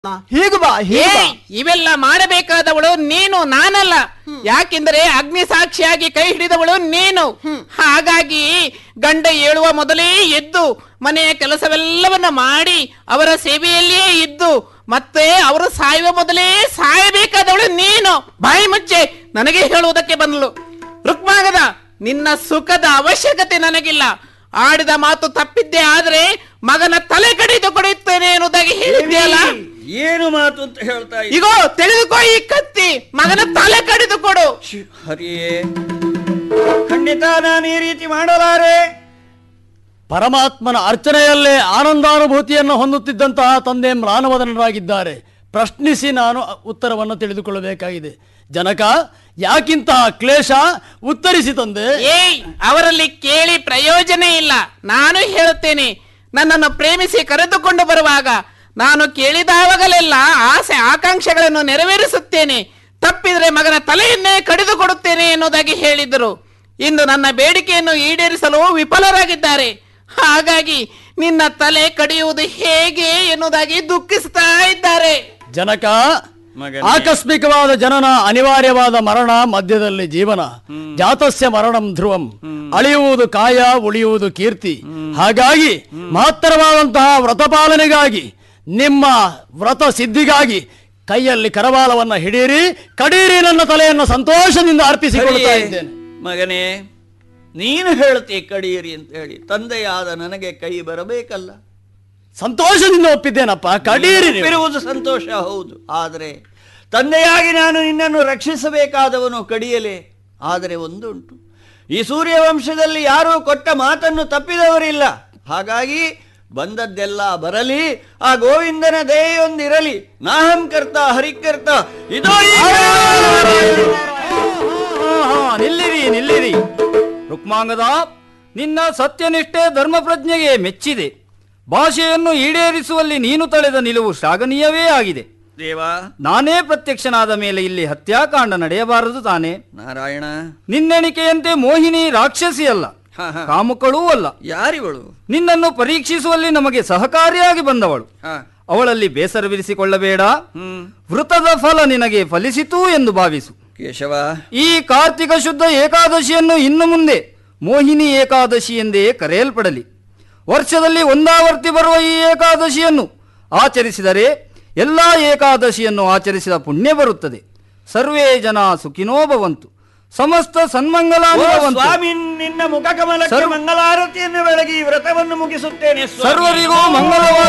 ಹೀಗೆ ಬಾ ಹೀಗೆ ಬಾ. ಏಯ್, ಇವೆಲ್ಲ ಮಾಡಬೇಕಾದವಳು ನೀನು ನಾನಲ್ಲ ಯಾಕೆಂದರೆ ಅಗ್ನಿ ಸಾಕ್ಷಿಯಾಗಿ ಕೈ ಹಿಡಿದವಳು ನೀನು ಹಾಗಾಗಿ ಗಂಡ ಏಳುವ ಮೊದಲೇ ಎದ್ದು ಮನೆಯ ಕೆಲಸವೆಲ್ಲವನ್ನ ಮಾಡಿ ಅವರ ಸೇವೆಯಲ್ಲಿಯೇ ಇದ್ದು ಮತ್ತೆ ಅವರು ಸಾಯುವ ಮೊದಲೇ ಸಾಯಬೇಕಾದವಳು ನೀನು ಬಾಯಿ ಮುಚ್ಚೆ ನನಗೆ ಹೇಳುವುದಕ್ಕೆ ಬಂದಳು ರುಕ್ಮಾಗದ ನಿನ್ನ ಸುಖದ ಅವಶ್ಯಕತೆ ನನಗಿಲ್ಲ ಆಡಿದ ಮಾತು ತಪ್ಪಿದ್ದೆ ಆದ್ರೆ ಮಗನ ತಲೆ ಕಡಿದು ಕೊಡುತ್ತೇನೆ ಎನ್ನುವುದಾಗಿ ಹೇಳಿದ್ಯಲ್ಲ ಏನು ಮಾತು ಅಂತ ಹೇಳ್ತಾ ಇದ್ದೆ ಇಗೋ ತಿಳಿದುಕೋ ಈ ಕತ್ತಿ ಮಗನ ತಲೆ ಕಡಿದು ಕೊಡು ಶ್ಶ್, ಹರಿಯೇ ಖಂಡಿತ ನಾನು ಈ ರೀತಿ ಮಾಡಲಾರೆ ಪರಮಾತ್ಮನ ಅರ್ಚನೆಯಲ್ಲೇ ಆನಂದಾನುಭೂತಿಯನ್ನು ಹೊಂದುತ್ತಿದ್ದಂತಹ ತಂದೆ ಮ್ಲಾನವದನರಾಗಿದ್ದಾರೆ ಪ್ರಶ್ನಿಸಿ ನಾನು ಉತ್ತರವನ್ನು ತಿಳಿದುಕೊಳ್ಳಬೇಕಾಗಿದೆ ಜನಕ ಯಾಕಿಂತಹ ಕ್ಲೇಶ ಉತ್ತರಿಸಿ ತಂದೆ ಏಯ್ ಅವರಲ್ಲಿ ಕೇಳಿ ಪ್ರಯೋಜನ ಇಲ್ಲ ನಾನು ಹೇಳುತ್ತೇನೆ ನನ್ನನ್ನು ಪ್ರೇಮಿಸಿ ಕರೆದುಕೊಂಡು ಬರುವಾಗ ನಾನು ಕೇಳಿದಾವಾಗಲೆಲ್ಲ ಆಸೆ ಆಕಾಂಕ್ಷೆಗಳನ್ನು ನೆರವೇರಿಸುತ್ತೇನೆ ತಪ್ಪಿದ್ರೆ ಮಗನ ತಲೆಯನ್ನೇ ಕಡಿದು ಕೊಡುತ್ತೇನೆ ಎನ್ನುವುದಾಗಿ ಹೇಳಿದರು ಇಂದು ನನ್ನ ಬೇಡಿಕೆಯನ್ನು ಈಡೇರಿಸಲು ವಿಫಲರಾಗಿದ್ದಾರೆ ಹಾಗಾಗಿ ನಿನ್ನ ತಲೆ ಕಡಿಯುವುದು ಹೇಗೆ ಎನ್ನುವುದಾಗಿ ದುಃಖಿಸ್ತಾ ಇದ್ದಾರೆ ಜನಕ ಮಗನೇ. ಆಕಸ್ಮಿಕವಾದ ಜನನ ಅನಿವಾರ್ಯವಾದ ಮರಣ ಮಧ್ಯದಲ್ಲಿ ಜೀವನ ಜಾತಸ್ಯ ಮರಣಂ ಧ್ರುವಂ ಅಳಿಯುವುದು ಕಾಯ ಉಳಿಯುವುದು ಕೀರ್ತಿ ಹಾಗಾಗಿ ಮಹತ್ತರವಾದಂತಹ ವ್ರತಪಾಲನೆಗಾಗಿ ನಿಮ್ಮ ವ್ರತ ಸಿದ್ಧಿಗಾಗಿ ಕೈಯಲ್ಲಿ ಕರವಾಲವನ್ನ ಹಿಡೀರಿ ಕಡೀರಿ ನನ್ನ ತಲೆಯನ್ನು ಸಂತೋಷದಿಂದ ಅರ್ಪಿಸಿಕೊಳ್ತಾ ಹರಿಯೇ, ಇದ್ದೇನೆ ಮಗನೇ ನೀನು ಹೇಳ್ತಿ ಕಡಿಯಿರಿ ಅಂತ ಹೇಳಿ ತಂದೆಯಾದ ನನಗೆ ಕೈ ಬರಬೇಕಲ್ಲ ಸಂತೋಷದಿಂದ ಒಪ್ಪಿದ್ದೇನಪ್ಪ ಕಡೀರಿ ನೀವು. ಇರುವುದು ಸಂತೋಷ ಹೌದು ಆದರೆ ತಂದೆಯಾಗಿ ನಾನು ನಿನ್ನನ್ನು ರಕ್ಷಿಸಬೇಕಾದವನು ಕಡಿಯಲೇ ಆದರೆ ಒಂದುಂಟು ಈ ಸೂರ್ಯವಂಶದಲ್ಲಿ ಯಾರೂ ಕೊಟ್ಟ ಮಾತನ್ನು ತಪ್ಪಿದವರಿಲ್ಲ ಹಾಗಾಗಿ ಬಂದದ್ದೆಲ್ಲ ಬರಲಿ ಆ ಗೋವಿಂದನ ದಯೆಯೊಂದಿರಲಿ ನಾಹಂ ಕರ್ತ ಹರಿಕರ್ತ ಇದೋ ಈ ಹಾ, ಹಾ, ನಿಲ್ಲಿರಿ ನಿಲ್ಲಿರಿ ರುಕ್ಮಾಂಗದ ನಿನ್ನ ಸತ್ಯನಿಷ್ಠೆ ಧರ್ಮ ಪ್ರಜ್ಞೆಗೆ ಮೆಚ್ಚಿದೆ ಭಾಷೆಯನ್ನು ಈಡೇರಿಸುವಲ್ಲಿ ನೀನು ತಳೆದ ನಿಲುವು ಶ್ಲಾಘನೀಯವೇ ಆಗಿದೆ ದೇವ ನಾನೇ ಪ್ರತ್ಯಕ್ಷನಾದ ಮೇಲೆ ಇಲ್ಲಿ ಹತ್ಯಾಕಾಂಡ ನಡೆಯಬಾರದು ತಾನೆ ನಾರಾಯಣ ನಿನ್ನೆಣಿಕೆಯಂತೆ ಮೋಹಿನಿ ರಾಕ್ಷಸಿ ಅಲ್ಲ ಹಾ, ಹಾ. ಕಾಮುಕಳೂ ಅಲ್ಲ ಯಾರಿವಳು ನಿನ್ನನ್ನು ಪರೀಕ್ಷಿಸುವಲ್ಲಿ ನಮಗೆ ಸಹಕಾರಿಯಾಗಿ ಬಂದವಳು ಹಾ ಅವಳಲ್ಲಿ ಬೇಸರವಿರಿಸಿಕೊಳ್ಳಬೇಡ ಹ್ಮ್ ವೃತದ ಫಲ ನಿನಗೆ ಫಲಿಸಿತು ಎಂದು ಭಾವಿಸು ಕೇಶವ ಈ ಕಾರ್ತಿಕ ಶುದ್ಧ ಏಕಾದಶಿಯನ್ನು ಇನ್ನು ಮುಂದೆ ಮೋಹಿನಿ ಏಕಾದಶಿ ಎಂದೇ ಕರೆಯಲ್ಪಡಲಿ ವರ್ಷದಲ್ಲಿ ಒಂದಾವರ್ತಿ ಬರುವ ಈ ಏಕಾದಶಿಯನ್ನು ಆಚರಿಸಿದರೆ ಎಲ್ಲ ಏಕಾದಶಿಯನ್ನು ಆಚರಿಸಿದ ಪುಣ್ಯ ಬರುತ್ತದೆ ಸರ್ವೇ ಜನ ಸುಖಿನೋ ಭವಂತು ಸಮಸ್ತ ಓ ಸನ್ಮಂಗಲಾನುಭವಂತು ಸ್ವಾಮಿ ನಿನ್ನ ಮುಖ ಕಮಲಕ್ಕೆ ಸರ್ವ- ಮಂಗಲಾರತಿಯನ್ನು ಬೆಳಗಿ ಈ ವ್ರತವನ್ನು ಮುಗಿಸುತ್ತೇನೆ ಸ್ವಾಮಿ. ಸರ್ವರಿಗೂ ಮಂಗಳವಾದ